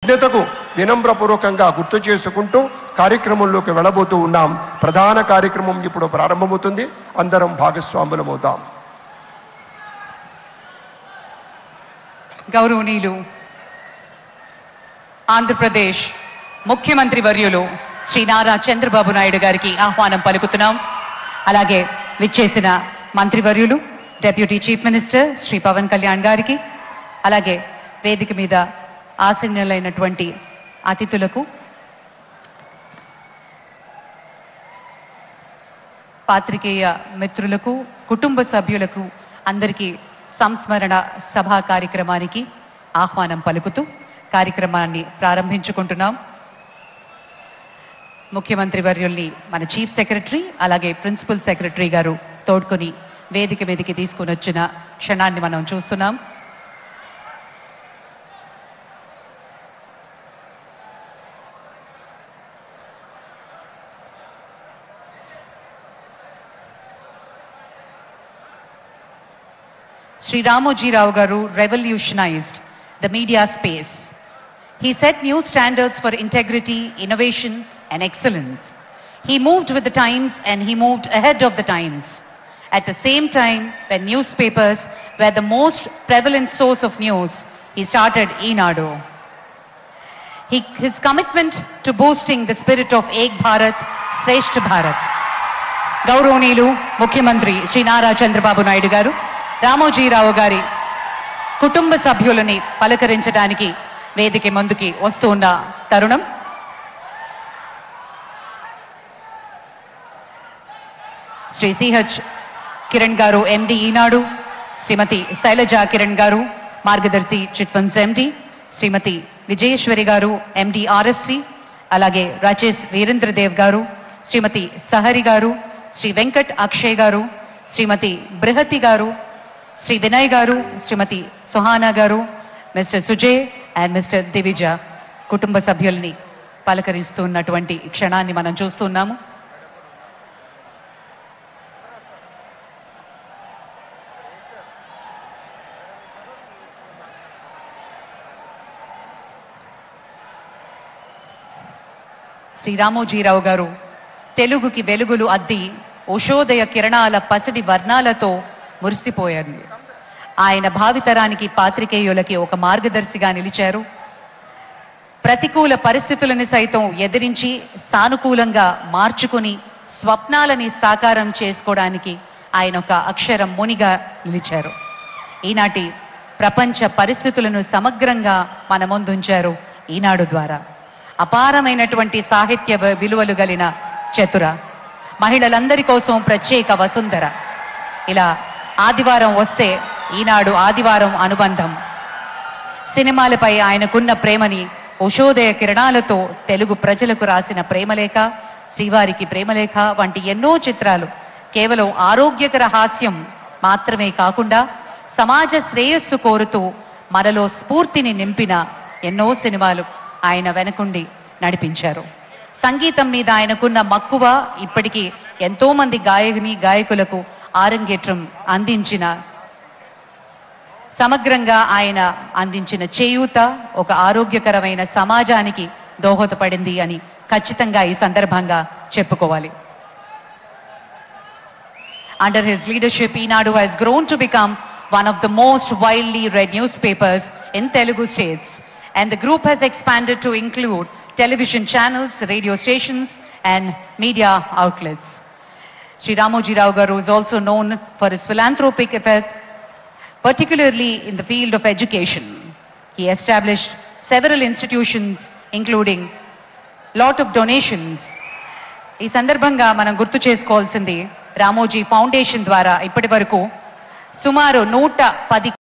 కృతజ్ఞతకు వినమ్రపూర్వకంగా గుర్తు చేసుకుంటూ కార్యక్రమంలోకి వెళ్ళబోతూ ఉన్నాం ప్రధాన కార్యక్రమం ఇప్పుడు ప్రారంభమవుతుంది అందరం భాగస్వాములమవుతాం గౌరవనీయులు ఆంధ్రప్రదేశ్ ముఖ్యమంత్రి వర్యులు శ్రీ నారా చంద్రబాబు నాయుడు గారికి ఆహ్వానం పలుకుతున్నాం అలాగే విచ్చేసిన మంత్రివర్యులు deputy chief minister Shri Pawan Kalyan గారికి అలాగే వేదిక మీద ఆసీనులైనటువంటి అతిథులకు పాత్రికేయ మిత్రులకు కుటుంబ సభ్యులకు అందరికీ సంస్మరణ సభా కార్యక్రమానికి ఆహ్వానం పలుకుతూ కార్యక్రమాన్ని ప్రారంభించుకుంటున్నాం ముఖ్యమంత్రి వర్యుల్ని మన చీఫ్ సెక్రటరీ అలాగే ప్రిన్సిపల్ సెక్రటరీ గారు తోడ్కొని వేదిక మీదకి తీసుకుని వచ్చిన క్షణాన్ని మనం చూస్తున్నాం Sri Ramoji Rao Garu revolutionized the media space. He set new standards for integrity, innovation, and excellence. He moved with the times and he moved ahead of the times. At the same time, when newspapers were the most prevalent source of news, he started Enado. He, his commitment to boosting the spirit of Ek Bharat, Shreshth Bharat. గౌరవనీయులు ముఖ్యమంత్రి శ్రీ నారా చంద్రబాబు నాయుడు గారు రామోజీరావు గారి కుటుంబ సభ్యులని పలకరించడానికి వేదిక ముందుకి వస్తూ ఉన్న తరుణం శ్రీ సిహెచ్ కిరణ్ గారు ఎండి ఈనాడు శ్రీమతి శైలజ కిరణ్ గారు Margadarsi chit funds MD Srimati Vijayeswari గారు ఎండి ఆర్ఎస్సి అలాగే రాజేష్ వీరేంద్రదేవ్ గారు శ్రీమతి సహరి గారు శ్రీ వెంకట్ అక్షయ్ గారు శ్రీమతి బృహతి గారు శ్రీ వినయ్ గారు శ్రీమతి సుహానా గారు mister Sujay and mister Divija కుటుంబ సభ్యుల్ని పలకరిస్తున్నటువంటి క్షణాన్ని మనం చూస్తున్నాము శ్రీ రామోజీరావు గారు తెలుగుకి వెలుగులు అద్ది ఉషోదయ కిరణాల పసిడి వర్ణాలతో మురిసిపోయారు ఆయన భావితరానికి పాత్రికేయులకి ఒక మార్గదర్శిగా నిలిచారు ప్రతికూల పరిస్థితులని సైతం ఎదిరించి సానుకూలంగా మార్చుకుని స్వప్నాలని సాకారం చేసుకోవడానికి ఆయన ఒక అక్షరం మునిగా నిలిచారు ఈనాటి ప్రపంచ పరిస్థితులను సమగ్రంగా మన ముందుంచారు ఈనాడు ద్వారా అపారమైనటువంటి సాహిత్య వ- విలువలు గలిన చతుర మహిళలందరి కోసం ప్రత్యేక వసుంధర ఇలా ఆదివారం వస్తే ఈనాడు ఆదివారం అనుబంధం సినిమాలపై ఆయనకున్న ప్రేమని ఉషోదయ కిరణాలతో తెలుగు ప్రజలకు రాసిన ప్రేమలేఖ శ్రీవారికి ప్రేమలేఖ వంటి ఎన్నో చిత్రాలు కేవలం ఆరోగ్యకర హాస్యం మాత్రమే కాకుండా సమాజ శ్రేయస్సు కోరుతూ మనలో స్ఫూర్తిని నింపిన ఎన్నో సినిమాలు ఆయన వెనకుండి నడిపించారు సంగీతం మీద ఆయనకున్న మక్కువ ఇప్పటికీ ఎంతో మంది గాయకుని గాయకులకు ఆరంగేట్రం అందించిన సమగ్రంగా ఆయన అందించిన చేయూత ఒక ఆరోగ్యకరమైన సమాజానికి దోహదపడింది అని ఖచ్చితంగా ఈ సందర్భంగా చెప్పుకోవాలి Under his leadership, Enadu has grown to become one of the most widely read newspapers in Telugu states. And the group has expanded to include television channels, radio stations, and media outlets. Sri Ramoji Rao Garu is also known for his philanthropic efforts, particularly in the field of education. He established several institutions, including lot of donations ఈ సందర్భంగా మనం గుర్తు చేసుకోవాల్సింది Ramoji foundation ద్వారా ఇప్పటి వరకు సుమారు నూట పది